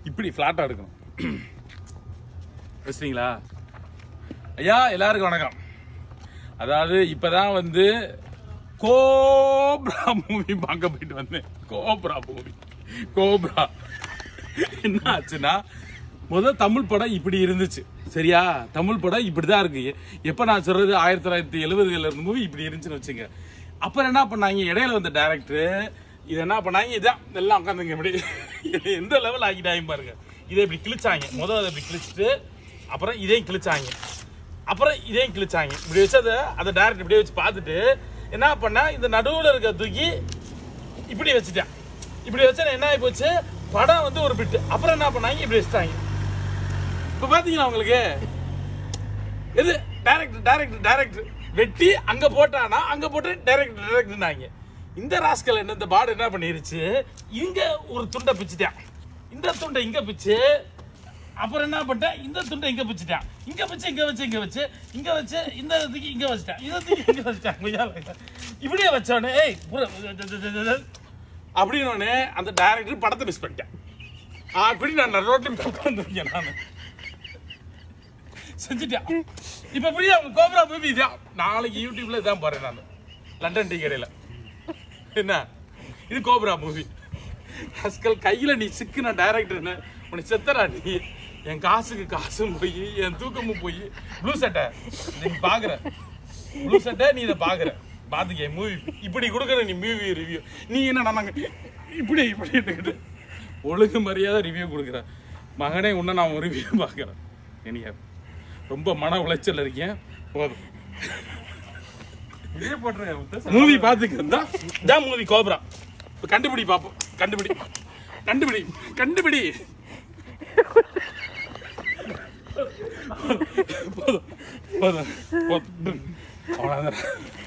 இப்படி ஃப்ளாட்டாக எடுக்கணும் வச்சிட்டீங்களா ஐயா எல்லாருக்கும் வணக்கம் அதாவது இப்பதான் வந்து கோப்ரா மூவி பார்க்க போயிட்டு வந்தேன் கோப்ரா மூவி கோப்ரா என்ன ஆச்சுன்னா முதல் தமிழ் படம் இப்படி இருந்துச்சு சரியா தமிழ் படம் இப்படிதான் இருக்கு எப்ப நான் சொல்றது ஆயிரத்தி தொள்ளாயிரத்தி எழுபதுல இருந்த மூவி இப்படி இருந்துச்சுன்னு வச்சுங்க அப்புறம் என்ன பண்ணாங்க இடையில வந்த டேரக்டர் இது என்ன பண்ணாங்க இதான் எல்லாம் உட்காந்துங்க இப்படி இது எந்த லெவல் ஆகிட்டாங்க பாருங்க இதை இப்படி கிழிச்சாங்க முதல்ல அதை இப்படி கிழிச்சிட்டு அப்புறம் இதையும் கிழிச்சாங்க அப்புறம் இதையும் கிழிச்சாங்க இப்படி வச்சு அதை அதை டேரக்ட் இப்படியே வச்சு பார்த்துட்டு என்ன பண்ணா இந்த நடுவுல இருக்க தூக்கி இப்படி வச்சுட்டேன் இப்படி வச்சா என்ன ஆகி போச்சு படம் வந்து ஒரு பிட்டு அப்புறம் என்ன பண்ணாங்க இப்படி வச்சுட்டாங்க இப்ப பாத்தீங்களா உங்களுக்கு எது டைரக்டர் டைரக்டர் டைரக்டர் வெட்டி அங்க போட்டானா அங்க போட்டு டைரக்டர் டைரக்டர்னாங்க இந்த ராஸ்கல் என்ன இந்த பாடு என்ன பண்ணிருச்சு இங்க ஒரு துண்டை பிச்சுட்டான் இந்த துண்டை இங்க பிச்சு அப்புறம் என்ன பண்ணிட்டேன் இந்த துண்டை இங்க பிச்சுட்டான் இங்க பிச்சு இங்க வச்சு இங்க வச்சு இங்க வச்சு இந்த இதுக்கு இங்க வச்சுட்டான் இதை தூக்கி இங்க வச்சுட்டான் கொய்யால. இப்படியே வச்சோடனே ஏய் அப்படின்னு அந்த டைரக்டர் படத்தை மிஸ் பண்ணிட்டேன் அப்படி நான் ரோட்ல உட்காந்துருக்கேன் நான் செஞ்சுட்டேன் இப்ப புரியுதா உங்க கோப்ரா மூவி இதான் நாளைக்கு யூடியூப்ல இதான் போறேன் நான் லண்டன் டீ கடையில என்ன இது கோப்ரா மூவி அஸ்கல் கையில நீ சிக்குன டைரக்டர்னு உனக்கு செத்தரா நீ என் காசுக்கு காசும் போய் என் தூக்கமும் போய் ப்ளூ சட்டை நீ பாக்குற ப்ளூ சட்டை நீ இதை பாக்குற பாத்துக்க மூவி இப்படி கொடுக்குற நீ மூவி ரிவ்யூ நீ என்ன நாங்க இப்படி இப்படி எடுத்துக்கிட்டு ஒழுங்கு மரியாதை ரிவ்யூ கொடுக்குற மகனே உன்ன நான் ரிவ்யூ பார்க்குறேன் எனக்கு ரொம்ப மன உளைச்சல் இருக்கேன் போதும் இதே போட்டுருங்க மூவி பார்த்துக்கிறதா தான் மூவி கோப்ரா இப்போ கண்டுபிடி பார்ப்போம் கண்டுபிடி கண்டுபிடி கண்டுபிடி போதும் போதும் போதும் அவ்வளோதான்